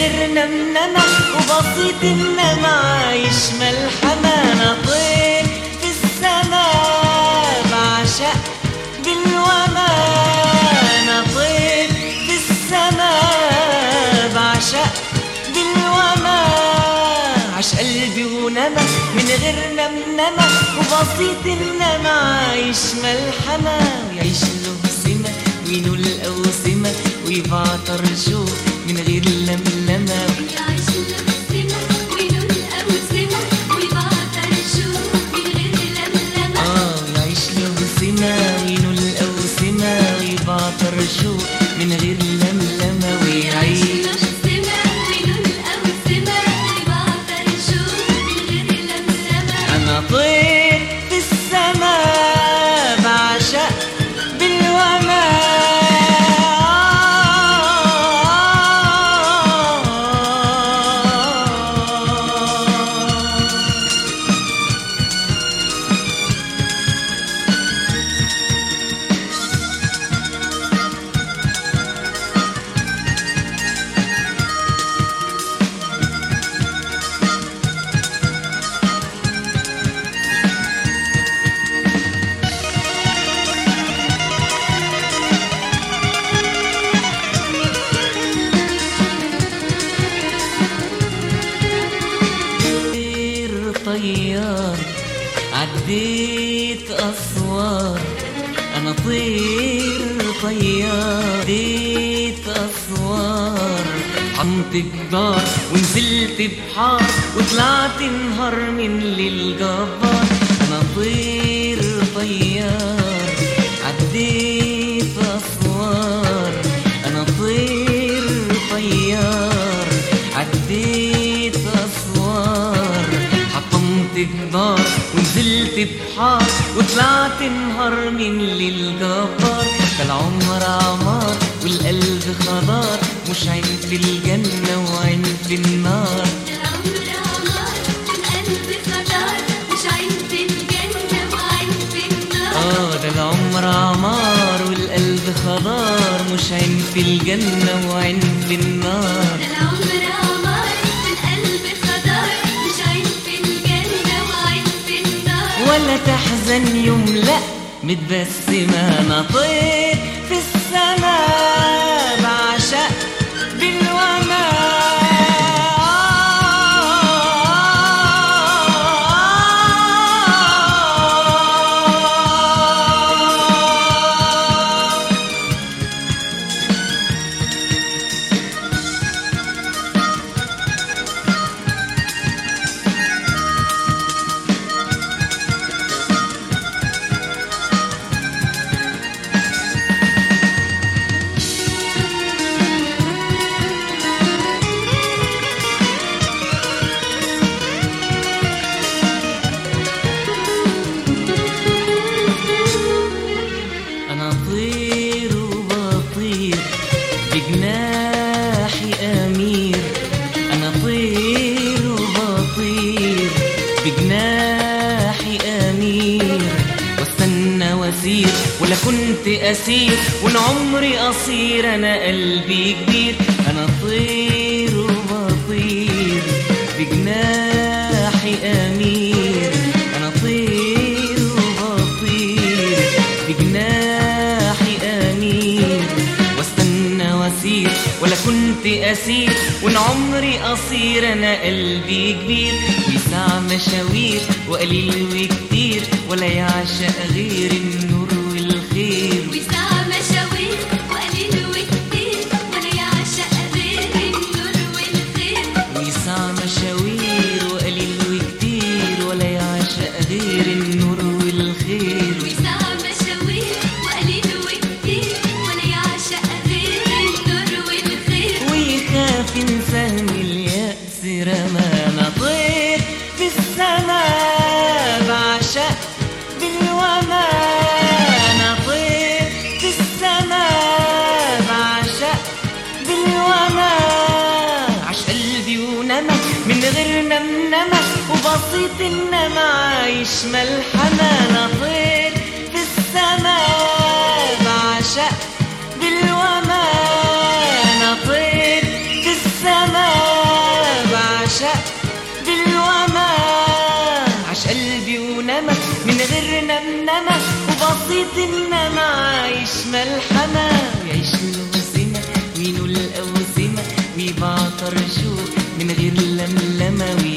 غير نمنمة وبسيط إنما عايش ملحمة أنا طير في السماء بعشق بالوما أنا طير في السماء بعشق بالوما عاش قلبي ونما من غير نمنمة وبسيط إنما عايش ملحمة يعيش له سمة وينول الأوسمة ويبعطر شوق من غير لملمة يعيش الأوسمة وينول الأوسمة ويبعتر الشوق من غير لملمة آه يعيش له سمة وينول الأوسمة ويبعطر شوق من غير لملمة ويعيش الأوسمة وينول الأوسمة ويبعتر الشوق من غير لملمة أنا طير في السماء بعشق بالوما طير طيار عديت أسوار أنا طير طيار عديت أسوار حمت جدار ونزلت بحار وطلعت نهار من للجبار أنا طير طيار عديت أسوار أنا طير طيار عديت أسوار حطمت جدار ونزلت بحار وطلعت نهار من للجبار فالعمر عمار والقلب خضار مش عين في الجنة وعين في النار العمر عمار والقلب خضار مش عين في الجنة وعين في النار آه ده العمر عمار والقلب خضار مش عين في الجنة وعين في النار العمر عمار والقلب خضار مش عين في الجنة وعين في النار ولا تحزن يوم لا متبسمة أنا طير في السماء بعشق بالوما أنا طير وبطير بجناحي أمير أنا طير وبطير بجناحي أمير واستنى واسير ولا كنت أسير وإن عمري قصير أنا قلبي كبير أنا طير وبطير بجناحي أمير أنا طير وبطير بجناحي أمير واستنى واسير ولا كنت أسير وإن عمري قصير أنا قلبي كبير يسع مشاوير وقليل وكتير ولا يعشق غير النور والخير وساعة مشاوير وقليل وكتير ولا يعشق غير النور والخير ويسع مشاوير وقليل وكتير ولا يعشق غير النور والخير وساعة مشاوير وقليل وكتير ولا يعشق غير النور والخير ويخاف انسان اليأس رمانا طير في السماء بعشق بالوما انا طير في السماء بعشق بالوما عش قلبي ونما من غير نمنمة وبسيط انما عايش ملحمة انا طير في السماء بعشق بالوما انا طير في السماء يعشق بالوما عش قلبي ونما من غير نمنمة وبسيط إنما عايش ملحمة يعيش الوسمة وينول الأوسمة ويبعطر شوق من غير لملمة ويعيش